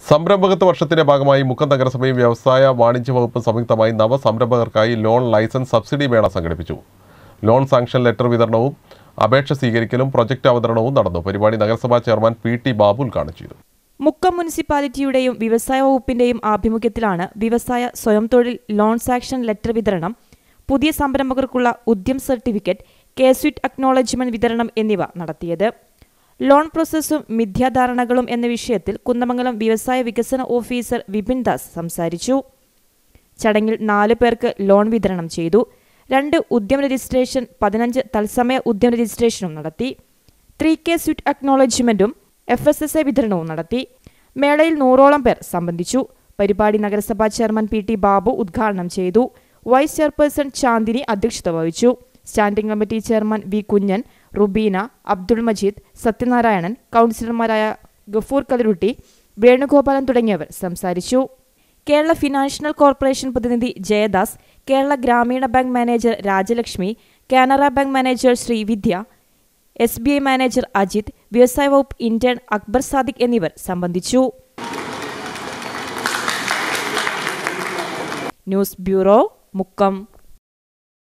സംരംഭകത്വ വർഷത്തിന്റെ ഭാഗമായി മുക്കം നഗരസഭയും വ്യവസായ വാണിജ്യ വകുപ്പും സംയുക്തമായി നവസംരംഭകർക്കായി ലോൺ ലൈസൻസ് സബ്സിഡി മേള സംഘടിപ്പിച്ചു ലോൺ സാങ്ഷൻ ലെറ്റർ വിതരണവും അപേക്ഷ സ്വീകരിക്കലും പ്രൊജക്ട് അവതരണവും നടന്നു പരിപാടി നഗരസഭാ ചെയർമാൻ പി ടി ബാബു ഉദ്ഘാടനം ചെയ്തു മുക്കം മുനിസിപ്പാലിറ്റിയുടെയും വ്യവസായ വകുപ്പിന്റെയും ആഭിമുഖ്യത്തിലാണ് വ്യവസായ സ്വയം തൊഴിൽ ലോൺ സാക്ഷൻ ലെറ്റർ വിതരണം പുതിയ സംരംഭകർക്കുള്ള ഉദ്യം സർട്ടിഫിക്കറ്റ് കേസ്വിറ്റ് അക്നോളജ്മെന്റ് വിതരണം എന്നിവ നടത്തിയത് ലോൺ പ്രോസസ്സും മിഥ്യാധാരണകളും എന്ന വിഷയത്തിൽ കുന്നമംഗലം വ്യവസായ വികസന ഓഫീസർ വിപിൻ ദാസ് സംസാരിച്ചു ചടങ്ങിൽ നാല് പേർക്ക് ലോൺ വിതരണം ചെയ്തു രണ്ട് ഉദ്യം രജിസ്ട്രേഷൻ പതിനഞ്ച് തത്സമയ ഉദ്യം രജിസ്ട്രേഷനും നടത്തി ത്രീ കെ സ്വിറ്റ് അക്നോളജ്മെന്റും എഫ് എസ് എസ് എ വിതരണവും നടത്തി മേളയിൽ നൂറോളം പേർ സംബന്ധിച്ചു പരിപാടി നഗരസഭാ ചെയർമാൻ പി ടി ബാബു ഉദ്ഘാടനം ചെയ്തു വൈസ് ചെയർപേഴ്സൺ ചാന്ദിനി അധ്യക്ഷത വഹിച്ചു standing committee chairman V Kunjan Rubina Abdul Majeed Sathyanarayanan കൗൺസിലർമാരായ ഗഫൂർ കതിരുട്ടി വേണുഗോപാലൻ തുടങ്ങിയവർ സംസാരിച്ചു കേരള ഫിനാൻഷ്യൽ കോർപ്പറേഷൻ പ്രതിനിധി Jayadas Kerala Gramin bank manager Rajalakshmi Canara bank manager Srividya S B I manager Ajith വ്യവസായ വകുപ്പ് ഇന്റേൺ അക്ബർ സാദിഖ് എന്നിവർ സംബന്ധിച്ചു ന്യൂസ് ബ്യൂറോ മുക്കം